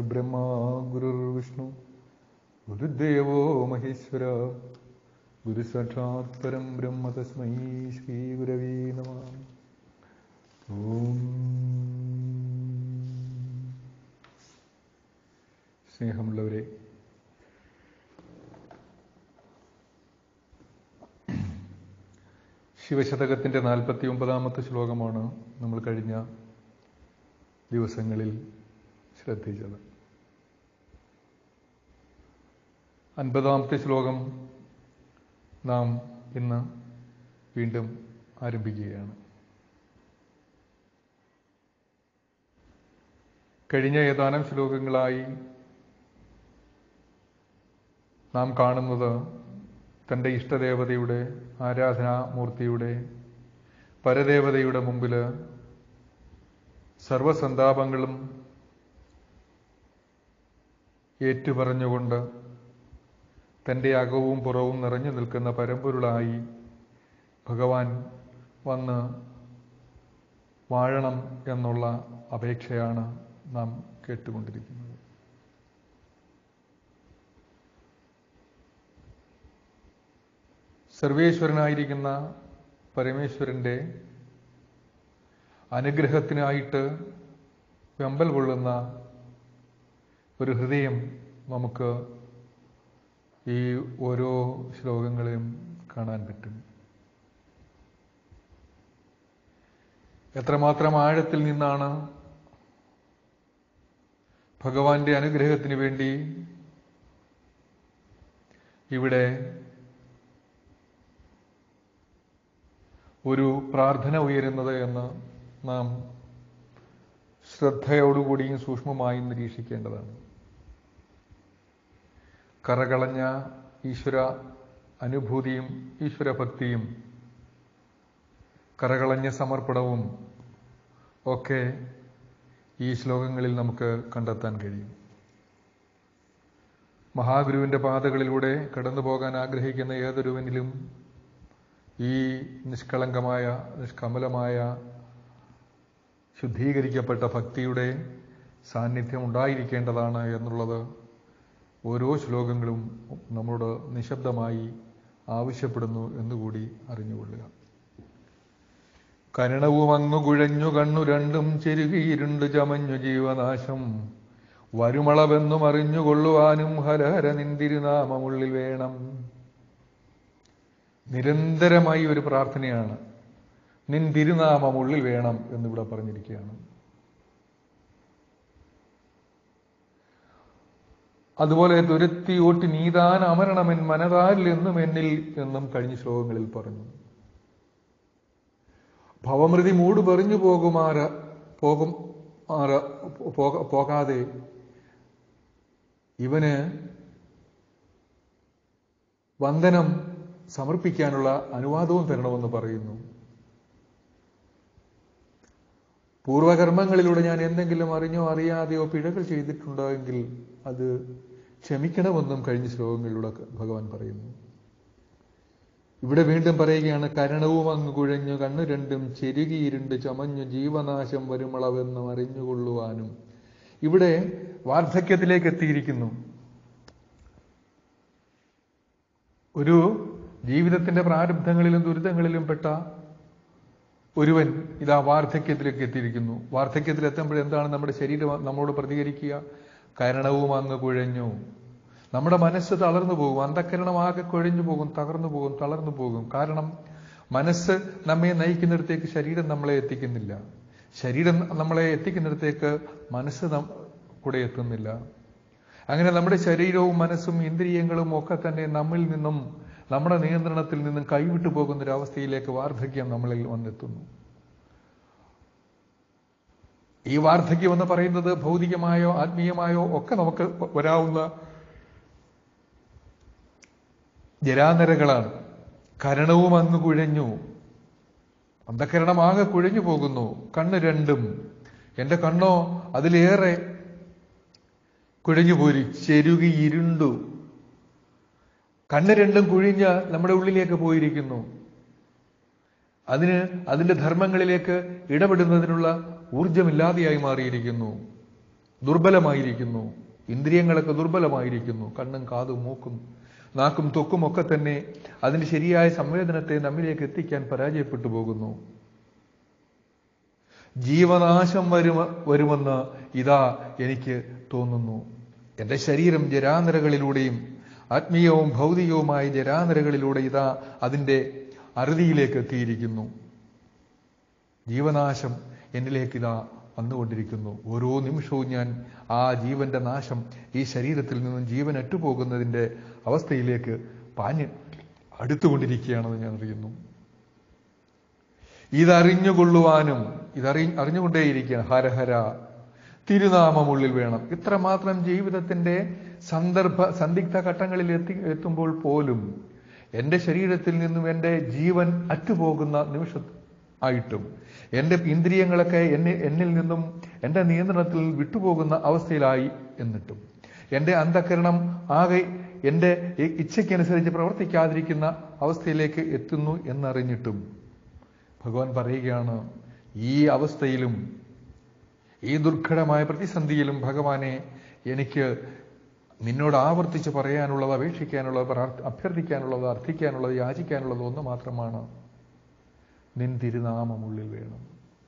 ഗുരുർബ്രഹ്മ ഗുരുർവിഷ്ണു ഗുരുദേവോ മഹേശ്വര ഗുരു സാക്ഷാത് പരം ബ്രഹ്മ തസ്മൈ ശ്രീ ഗുരവേ നമ ഓം സ്നേഹമുള്ളവരെ ശിവശതകത്തിന്റെ നാൽപ്പത്തി ഒമ്പതാമത്തെ ശ്ലോകമാണ് നമ്മൾ കഴിഞ്ഞ ദിവസങ്ങളിൽ ശ്രദ്ധിച്ചത് അൻപതാമത്തെ ശ്ലോകം നാം ഇന്ന് വീണ്ടും ആരംഭിക്കുകയാണ് കഴിഞ്ഞ ഏതാനും ശ്ലോകങ്ങളായി നാം കാണുന്നത് തൻ്റെ ഇഷ്ടദേവതയുടെ ആരാധനാമൂർത്തിയുടെ പരദേവതയുടെ മുമ്പിൽ സർവസന്താപങ്ങളും ഏറ്റുപറഞ്ഞുകൊണ്ട് തൻ്റെ അകവും പുറവും നിറഞ്ഞു നിൽക്കുന്ന പരമ്പൊരുളായി ഭഗവാൻ വന്ന് വാഴണം എന്നുള്ള അപേക്ഷയാണ് നാം കേട്ടുകൊണ്ടിരിക്കുന്നത് സർവേശ്വരനായിരിക്കുന്ന പരമേശ്വരൻ്റെ അനുഗ്രഹത്തിനായിട്ട് വെമ്പൽ കൊള്ളുന്ന ഒരു ഹൃദയം നമുക്ക് ഈ ഓരോ ശ്ലോകങ്ങളിലും കാണാൻ പറ്റും എത്രമാത്രം ആഴത്തിൽ നിന്നാണ് ഭഗവാന്റെ അനുഗ്രഹത്തിന് വേണ്ടി ഇവിടെ ഒരു പ്രാർത്ഥന ഉയരുന്നത് എന്ന് നാം ശ്രദ്ധയോടുകൂടിയും സൂക്ഷ്മമായും നിരീക്ഷിക്കേണ്ടതാണ് കറകളഞ്ഞ ഈശ്വര അനുഭൂതിയും ഈശ്വരഭക്തിയും കറകളഞ്ഞ സമർപ്പണവും ഒക്കെ ഈ ശ്ലോകങ്ങളിൽ നമുക്ക് കണ്ടെത്താൻ കഴിയും മഹാഗുരുവിന്റെ പാതകളിലൂടെ കടന്നു പോകാൻ ആഗ്രഹിക്കുന്ന ഏതൊരുവനിലും ഈ നിഷ്കളങ്കമായ നിഷ്കമലമായ ശുദ്ധീകരിക്കപ്പെട്ട ഭക്തിയുടെ സാന്നിധ്യം ഉണ്ടായിരിക്കേണ്ടതാണ് എന്നുള്ളത് ഓരോ ശ്ലോകങ്ങളും നമ്മളോട് നിശബ്ദമായി ആവശ്യപ്പെടുന്നു എന്നുകൂടി അറിഞ്ഞുകൊള്ളുക കരണവും അങ്ങു കുഴഞ്ഞു കണ്ണു രണ്ടും ചെരുകിയിരുണ്ട് ചമഞ്ഞു ജീവനാശം വരുമളവെന്നും അറിഞ്ഞുകൊള്ളുവാനും ഹരഹര നിന്തിരുനാമമുള്ളിൽ വേണം നിരന്തരമായി ഒരു പ്രാർത്ഥനയാണ് നിൻ തിരുനാമമുള്ളിൽ വേണം എന്നിവിടെ പറഞ്ഞിരിക്കുകയാണ് അതുപോലെ തുരത്തി ഓട്ടി നീതാൻ അമരണമെൻ മനതാരിൽ എന്നും എന്നിൽ എന്നും കഴിഞ്ഞ ശ്ലോകങ്ങളിൽ പറഞ്ഞു ഭവമൃതി മൂട് പറഞ്ഞു പോകുമാറ പോകും ആറ പോക- പോകാതെ ഇവന് വന്ദനം സമർപ്പിക്കാനുള്ള അനുവാദവും തരണമെന്ന് പറയുന്നു പൂർവകർമ്മങ്ങളിലൂടെ ഞാൻ എന്തെങ്കിലും അറിഞ്ഞോ അറിയാതെയോ പിഴകൾ ചെയ്തിട്ടുണ്ടോ എങ്കിൽ അത് ക്ഷമിക്കണമെന്നും കഴിഞ്ഞ ശ്ലോകങ്ങളിലൂടെ ഭഗവാൻ പറയുന്നു ഇവിടെ വീണ്ടും പറയുകയാണ് കരണവും അങ്ങ് കുഴഞ്ഞു കണ്ണു രണ്ടും ചെരുകിയിരുണ്ട് ചമഞ്ഞു ജീവനാശം വരുമളവെന്നും അറിഞ്ഞുകൊള്ളുവാനും ഇവിടെ വാർദ്ധക്യത്തിലേക്ക് എത്തിയിരിക്കുന്നു ഒരു ജീവിതത്തിന്റെ പ്രാരബ്ധങ്ങളിലും ദുരിതങ്ങളിലും പെട്ട ഒരുവൻ ഇതാ വാർദ്ധക്യത്തിലേക്ക് എത്തിയിരിക്കുന്നു വാർദ്ധക്യത്തിൽ എത്തുമ്പോൾ എന്താണ് നമ്മുടെ ശരീരം നമ്മോട് പ്രതികരിക്കുക കരണവും അങ്ങ് കുഴഞ്ഞു നമ്മുടെ മനസ്സ് തളർന്നു പോകും അന്ധക്കരണമാകെ കുഴഞ്ഞു പോകും തകർന്നു പോകും തളർന്നു പോകും കാരണം മനസ്സ് നമ്മെ നയിക്കുന്നിടത്തേക്ക് ശരീരം നമ്മളെ എത്തിക്കുന്നില്ല ശരീരം നമ്മളെ എത്തിക്കുന്നിടത്തേക്ക് മനസ്സ് നം- കൂടെ എത്തുന്നില്ല അങ്ങനെ നമ്മുടെ ശരീരവും മനസ്സും ഇന്ദ്രിയങ്ങളും ഒക്കെ തന്നെ നമ്മിൽ നിന്നും നമ്മുടെ നിയന്ത്രണത്തിൽ നിന്നും കൈവിട്ടു പോകുന്ന ഒരു അവസ്ഥയിലേക്ക് വാർദ്ധക്യം നമ്മളിൽ വന്നെത്തുന്നു ഈ വാർദ്ധക്യം എന്ന് പറയുന്നത് ഭൗതികമായോ ആത്മീയമായോ ഒക്കെ നമുക്ക് വരാവുന്ന ജരാനരകളാണ് കരണവും അങ്ങ് കുഴഞ്ഞു അന്ധകരണമാകെ കുഴഞ്ഞു പോകുന്നു കണ്ണ് രണ്ടും എന്റെ കണ്ണോ അതിലേറെ കുഴഞ്ഞു പോരി ചെരുകി ഇരുണ്ടു കണ്ണ് രണ്ടും കുഴിഞ്ഞ് നമ്മുടെ ഉള്ളിലേക്ക് പോയിരിക്കുന്നു അതിന് അതിന്റെ ധർമ്മങ്ങളിലേക്ക് ഇടപെടുന്നതിനുള്ള ഊർജമില്ലാതെയായി മാറിയിരിക്കുന്നു ദുർബലമായിരിക്കുന്നു ഇന്ദ്രിയങ്ങളൊക്കെ ദുർബലമായിരിക്കുന്നു കണ്ണും കാതും മൂക്കും നാക്കും തൊക്കും ഒക്കെ തന്നെ അതിന്റെ ശരിയായ സംവേദനത്തെ നമ്മിലേക്ക് എത്തിക്കാൻ പരാജയപ്പെട്ടു പോകുന്നു ജീവനാശം വരുമ വരുമെന്ന് ഇതാ എനിക്ക് തോന്നുന്നു എന്റെ ശരീരം ജരാനരകളിലൂടെയും ആത്മീയവും ഭൗതികവുമായ ജരാനരകളിലൂടെ ഇതാ അതിന്റെ അറുതിയിലേക്ക് എത്തിയിരിക്കുന്നു ജീവനാശം എന്നിലേക്ക് ഇതാ വന്നുകൊണ്ടിരിക്കുന്നു ഓരോ നിമിഷവും ഞാൻ ആ ജീവന്റെ നാശം ഈ ശരീരത്തിൽ നിന്നും ജീവൻ അറ്റുപോകുന്നതിന്റെ അവസ്ഥയിലേക്ക് പാഞ്ഞ് അടുത്തുകൊണ്ടിരിക്കുകയാണെന്ന് ഞാൻ അറിയുന്നു ഇതറിഞ്ഞുകൊള്ളുവാനും ഇതറി അറിഞ്ഞുകൊണ്ടേയിരിക്കുകയാണ് ഹരഹര തിരുനാമമുള്ളിൽ വേണം ഇത്രമാത്രം ജീവിതത്തിന്റെ സന്ദർഭ സന്ദിഗ്ധ ഘട്ടങ്ങളിൽ എത്തി എത്തുമ്പോൾ പോലും എന്റെ ശരീരത്തിൽ നിന്നും എന്റെ ജീവൻ അറ്റുപോകുന്ന നിമിഷ ആയിട്ടും എന്റെ ഇന്ദ്രിയങ്ങളൊക്കെ എന്നെ എന്നിൽ നിന്നും എന്റെ നിയന്ത്രണത്തിൽ വിട്ടുപോകുന്ന അവസ്ഥയിലായി എന്നിട്ടും എന്റെ അന്ധകരണം ആകെ എന്റെ ഇച്ഛയ്ക്കനുസരിച്ച് പ്രവർത്തിക്കാതിരിക്കുന്ന അവസ്ഥയിലേക്ക് എത്തുന്നു എന്നറിഞ്ഞിട്ടും ഭഗവാൻ പറയുകയാണ് ഈ അവസ്ഥയിലും ഈ ദുർഘടമായ പ്രതിസന്ധിയിലും ഭഗവാനെ എനിക്ക് നിന്നോട് ആവർത്തിച്ച് പറയാനുള്ളത് അപേക്ഷിക്കാനുള്ളത് അഭ്യർത്ഥിക്കാനുള്ളത് അർത്ഥിക്കാനുള്ളത് യാചിക്കാനുള്ളത് ഒന്ന് മാത്രമാണ് നിൻ തിരുനാമമുള്ളിൽ വേണം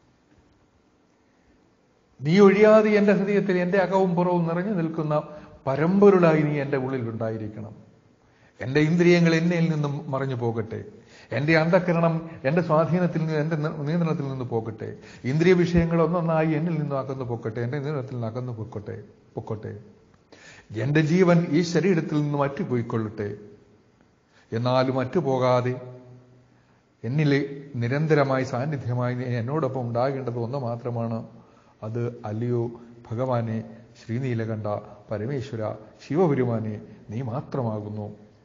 നീ ഒഴിയാതെ എന്റെ ഹൃദയത്തിൽ എന്റെ അകവും പുറവും നിറഞ്ഞു നിൽക്കുന്ന പരമ്പൊരുളായി നീ എന്റെ ഉള്ളിൽ ഉണ്ടായിരിക്കണം എന്റെ ഇന്ദ്രിയങ്ങൾ എന്നിൽ നിന്നും മറഞ്ഞു പോകട്ടെ എന്റെ അന്ധകരണം എന്റെ സ്വാധീനത്തിൽ നിന്ന് എന്റെ നിയന്ത്രണത്തിൽ നിന്ന് പോകട്ടെ ഇന്ദ്രിയ വിഷയങ്ങൾ ഒന്നൊന്നായി എന്നിൽ നിന്നും അകന്നു പോക്കട്ടെ എന്റെ നിയന്ത്രണത്തിൽ നിന്ന് അകന്നു പൊക്കട്ടെ പൊക്കോട്ടെ എന്റെ ജീവൻ ഈ ശരീരത്തിൽ നിന്നും അറ്റുപോയിക്കൊള്ളട്ടെ എന്നാലും അറ്റുപോകാതെ എന്നിലെ നിരന്തരമായി സാന്നിധ്യമായി നീ എന്നോടൊപ്പം ഉണ്ടാകേണ്ടത് ഒന്ന് മാത്രമാണ് അത് അല്ലയോ ഭഗവാനെ ശ്രീനീലകണ്ഠ പരമേശ്വര ശിവപെരുമാനെ നീ മാത്രമാകുന്നു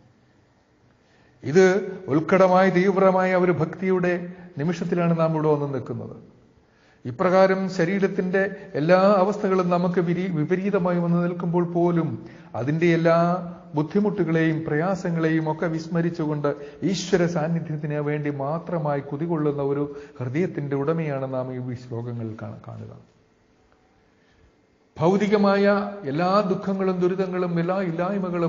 ഇത് ഉത്കടമായ തീവ്രമായ ഒരു ഭക്തിയുടെ നിമിഷത്തിലാണ് നാം ഇവിടെ വന്ന് നിൽക്കുന്നത് ഇപ്രകാരം ശരീരത്തിന്റെ എല്ലാ അവസ്ഥകളും നമുക്ക് വിരി വിപരീതമായി വന്ന് നിൽക്കുമ്പോൾ പോലും അതിന്റെ എല്ലാ ബുദ്ധിമുട്ടുകളെയും പ്രയാസങ്ങളെയും ഒക്കെ വിസ്മരിച്ചുകൊണ്ട് ഈശ്വര സാന്നിധ്യത്തിന് വേണ്ടി മാത്രമായി കുതികൊള്ളുന്ന ഒരു ഹൃദയത്തിന്റെ ഉടമയാണ് നാം ഈ ശ്ലോകങ്ങളിൽ കാണുക ഭൗതികമായ എല്ലാ ദുഃഖങ്ങളും ദുരിതങ്ങളും എല്ലാ ഇല്ലായ്മകളും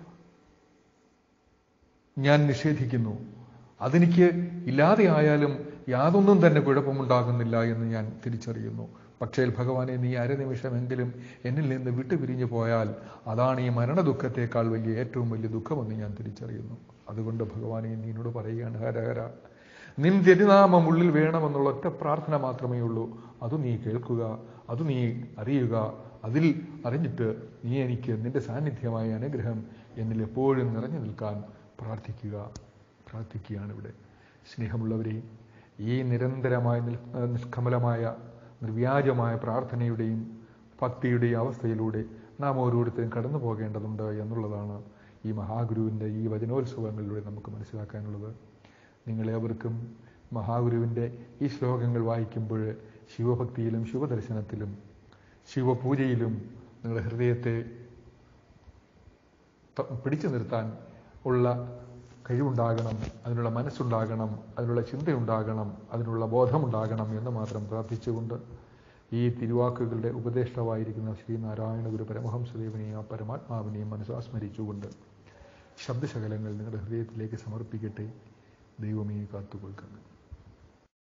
ഞാൻ നിഷേധിക്കുന്നു അതെനിക്ക് ഇല്ലാതെയായാലും യാതൊന്നും തന്നെ കുഴപ്പമുണ്ടാകുന്നില്ല എന്ന് ഞാൻ തിരിച്ചറിയുന്നു പക്ഷേ ഭഗവാനെ നീ അരനിമിഷമെങ്കിലും എന്നിൽ നിന്ന് വിട്ടുപിരിഞ്ഞു പോയാൽ അതാണ് ഈ മരണ ദുഃഖത്തെക്കാൾ വലിയ ഏറ്റവും വലിയ ദുഃഖമെന്ന് ഞാൻ തിരിച്ചറിയുന്നു അതുകൊണ്ട് ഭഗവാനെ നീനോട് പറയുകയാണ് ഹരഹര നിൻ തിരുനാമം ഉള്ളിൽ വേണമെന്നുള്ള ഒറ്റ പ്രാർത്ഥന മാത്രമേ ഉള്ളൂ അത് നീ കേൾക്കുക അത് നീ അറിയുക അതിൽ അറിഞ്ഞിട്ട് നീ എനിക്ക് നിന്റെ സാന്നിധ്യമായ അനുഗ്രഹം എന്നിൽ എപ്പോഴും നിറഞ്ഞു നിൽക്കാൻ പ്രാർത്ഥിക്കുക പ്രാർത്ഥിക്കുകയാണ് ഇവിടെ സ്നേഹമുള്ളവരെ ഈ നിരന്തരമായ നിഷ്കമലമായ നിർവ്യാജമായ പ്രാർത്ഥനയുടെയും ഭക്തിയുടെയും അവസ്ഥയിലൂടെ നാം ഓരോരുത്തരും കടന്നു പോകേണ്ടതുണ്ട് എന്നുള്ളതാണ് ഈ മഹാഗുരുവിൻ്റെ ഈ വചനോത്സവങ്ങളിലൂടെ നമുക്ക് മനസ്സിലാക്കാനുള്ളത് നിങ്ങളേവർക്കും മഹാഗുരുവിൻ്റെ ഈ ശ്ലോകങ്ങൾ വായിക്കുമ്പോൾ ശിവഭക്തിയിലും ശിവദർശനത്തിലും ശിവപൂജയിലും നിങ്ങളുടെ ഹൃദയത്തെ പിടിച്ചു നിർത്താൻ ഉള്ള കഴിവുണ്ടാകണം അതിനുള്ള മനസ്സുണ്ടാകണം അതിനുള്ള ചിന്തയുണ്ടാകണം അതിനുള്ള ബോധമുണ്ടാകണം എന്ന് മാത്രം പ്രാർത്ഥിച്ചുകൊണ്ട് ഈ തിരുവാക്കുകളുടെ ഉപദേഷ്ടാവായിരിക്കുന്ന ശ്രീനാരായണ ഗുരു പരമഹംസദേവനെയും ആ പരമാത്മാവിനെയും മനസ്സാസ്മരിച്ചുകൊണ്ട് ശബ്ദശകലങ്ങൾ നിങ്ങളുടെ ഹൃദയത്തിലേക്ക് സമർപ്പിക്കട്ടെ ദൈവമേ കാത്തുകൊൽക്കുന്നത്